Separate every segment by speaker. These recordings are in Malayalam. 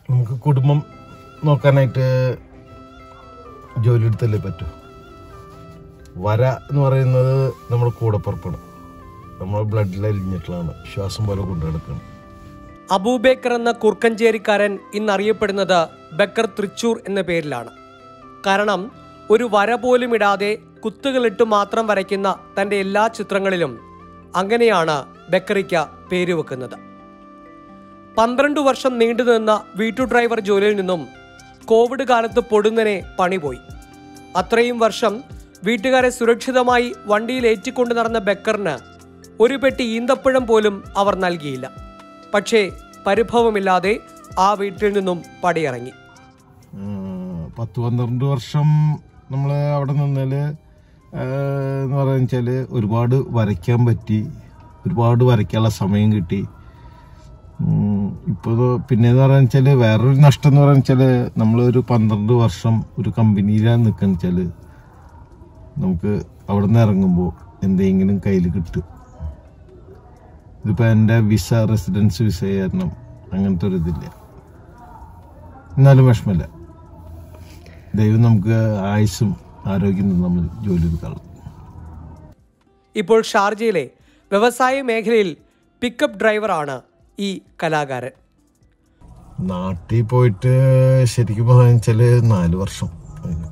Speaker 1: നമുക്ക് കുടുംബം നോക്കാനായിട്ട് ജോലി എടുത്തല്ലേ പറ്റൂ വര എന്ന് പറയുന്നത് നമ്മുടെ കൂടപ്പുറപ്പാണ് നമ്മുടെ ബ്ലഡിൽ അലിഞ്ഞിട്ടുള്ളതാണ് ശ്വാസം പോലെ കൊണ്ടു നടക്കണം
Speaker 2: അബൂബേക്കർ എന്ന കുർക്കഞ്ചേരിക്കാരൻ ഇന്നറിയപ്പെടുന്നത് ബക്കർ തൃച്ചൂർ എന്ന പേരിലാണ് കാരണം ഒരു വര പോലും ഇടാതെ കുത്തുകളിട്ട് മാത്രം വരയ്ക്കുന്ന തൻ്റെ എല്ലാ ചിത്രങ്ങളിലും അങ്ങനെയാണ് ബക്കറിക്ക പേര് വെക്കുന്നത് പന്ത്രണ്ട് വർഷം നീണ്ടുനിന്ന വീട്ടു ഡ്രൈവർ ജോലിയിൽ നിന്നും കോവിഡ് കാലത്ത് പൊടുന്നനെ പണി പോയി അത്രയും വർഷം വീട്ടുകാരെ സുരക്ഷിതമായി വണ്ടിയിൽ ഏറ്റിക്കൊണ്ട് നടന്ന ബക്കറിന് ഒരു പെട്ടി ഈന്തപ്പഴം പോലും അവർ നൽകിയില്ല പക്ഷേ പരിഭവമില്ലാതെ ആ വീട്ടിൽ നിന്നും പടിയിറങ്ങി
Speaker 1: ഉം, പത്ത് പന്ത്രണ്ട് വർഷം നമ്മൾ അവിടെ നിന്നാല് എന്ന് പറയുക വെച്ചാല് ഒരുപാട് വരയ്ക്കാൻ പറ്റി ഒരുപാട് വരയ്ക്കാനുള്ള സമയം കിട്ടി ഉം, ഇപ്പൊ ഇത് പിന്നെന്ന് പറയാന്ന് വെച്ചാല് വേറൊരു നഷ്ടം എന്ന് പറയാന്ന് വെച്ചാല് നമ്മളൊരു പന്ത്രണ്ട് വർഷം ഒരു കമ്പനിയിലാണ് നിൽക്കുന്ന വെച്ചാല് നമുക്ക് അവിടെ നിന്ന് ഇറങ്ങുമ്പോൾ എന്തെങ്കിലും കയ്യിൽ കിട്ടും ഇതിപ്പോ എൻ്റെ വിസ റെസിഡൻസ് വിസ കാരണം അങ്ങനത്തെ ഒരു ഇതില്ല എന്നാലും വിഷമമില്ല ദൈവം നമുക്ക് ആയുസ്സും ആരോഗ്യം നമ്മൾ ജോലി എടുക്കാളും
Speaker 2: ഇപ്പോൾ ഷാർജയിലെ വ്യവസായ മേഖലയിൽ പിക്കപ്പ് ഡ്രൈവറാണ് ഈ കലാകാരൻ
Speaker 1: നാട്ടിൽ പോയിട്ട് ശരിക്കും പറയാന്ന് വെച്ചാല് നാല് വർഷം കഴിഞ്ഞു.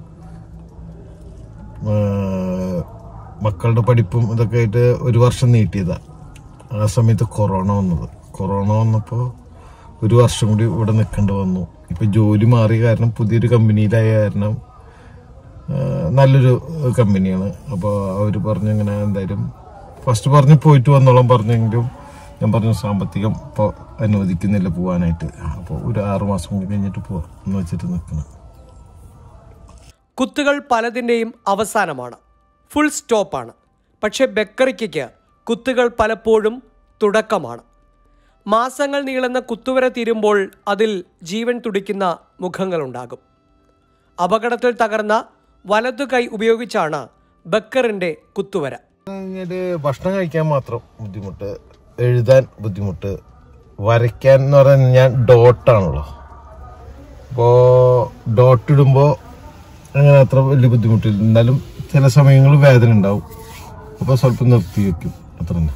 Speaker 1: ആ, മക്കളുടെ പഠിപ്പും ഇതൊക്കെ ആയിട്ട് ഒരു വർഷം നീട്ടിയതാ ആ സമയത്ത് കൊറോണ വന്നത് കൊറോണ വന്നപ്പോ ഒരു വർഷം കൂടി ഇവിടെ നിൽക്കേണ്ടി വന്നു ഇപ്പൊ ജോലി മാറിയ കാരണം പുതിയൊരു കമ്പനിയിലായ കാരണം ആ, നല്ലൊരു കമ്പനിയാണ് അപ്പോൾ അവർ പറഞ്ഞു ഇങ്ങനെ എന്തായാലും ഫസ്റ്റ് പറഞ്ഞ് പോയിട്ട് വന്നോളാം പറഞ്ഞെങ്കിലും ഞാൻ പറഞ്ഞു സാമ്പത്തികം ഇപ്പോൾ അനുവദിക്കുന്നില്ല പോകാനായിട്ട് അപ്പോൾ ഒരു ആറു മാസം കൂടി കഴിഞ്ഞിട്ട് പോവാം എന്ന് വെച്ചിട്ട് നിൽക്കണം
Speaker 2: കുത്തുകൾ പലതിൻ്റെയും അവസാനമാണ് ഫുൾ സ്റ്റോപ്പാണ് പക്ഷേ ബക്കറിക്കയ്ക്ക് കുത്തുകൾ പലപ്പോഴും തുടക്കമാണ് മാസങ്ങൾ നീളുന്ന കുത്തുവര തീരുമ്പോൾ അതിൽ ജീവൻ തുടിക്കുന്ന മുഖങ്ങളുണ്ടാകും അപകടത്തിൽ തകർന്ന വലതു കൈ ഉപയോഗിച്ചാണ് ബക്കറിൻ്റെ കുത്തുവര
Speaker 1: കഴിഞ്ഞാല് ഭക്ഷണം കഴിക്കാൻ മാത്രം ബുദ്ധിമുട്ട് എഴുതാൻ ബുദ്ധിമുട്ട് വരയ്ക്കാൻ എന്ന് പറയുന്നത് ഞാൻ ഡോട്ടാണല്ലോ അപ്പോൾ ഡോട്ട് ഇടുമ്പോൾ അങ്ങനെ അത്ര വലിയ ബുദ്ധിമുട്ടില്ല എന്നാലും ചില സമയങ്ങളിൽ വേദന ഉണ്ടാവും അപ്പോൾ സ്വല്പം നിർത്തി വെക്കും അത്ര തന്നെ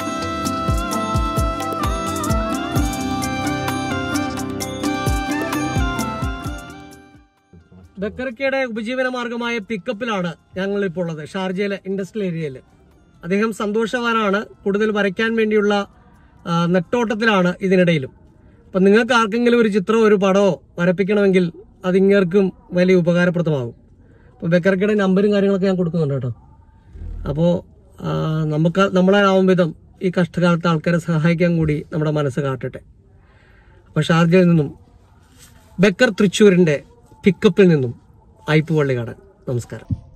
Speaker 2: ബക്കറിക്കയുടെ ഉപജീവന മാർഗമായ പിക്കപ്പിലാണ് ഞങ്ങൾ ഇപ്പോൾ ഉള്ളത് ഷാർജയിലെ ഇൻഡസ്ട്രിയൽ ഏരിയയിൽ അദ്ദേഹം സന്തോഷവാനാണ് കൂടുതൽ വരയ്ക്കാൻ വേണ്ടിയുള്ള ആ, നെട്ടോട്ടത്തിലാണ് ഇതിനിടയിലും അപ്പം നിങ്ങൾക്ക് ആർക്കെങ്കിലും ഒരു ചിത്രമോ ഒരു പടമോ വരപ്പിക്കണമെങ്കിൽ അത് ഇങ്ങേർക്കും വലിയ ഉപകാരപ്രദമാകും അപ്പോൾ ബക്കറിക്കയുടെ നമ്പരും കാര്യങ്ങളൊക്കെ ഞാൻ കൊടുക്കുന്നുണ്ട് കേട്ടോ അപ്പോൾ നമുക്ക് നമ്മളാവും വിധം ഈ കഷ്ടകാലത്ത് ആൾക്കാരെ സഹായിക്കാൻ കൂടി നമ്മുടെ മനസ്സ് കാട്ടട്ടെ അപ്പോൾ ഷാർജയിൽ നിന്നും ബക്കർ തൃശ്ശൂരിൻ്റെ പിക്കപ്പിൽ നിന്നും ഐപ്പ് പള്ളിക്കാടൻ നമസ്കാരം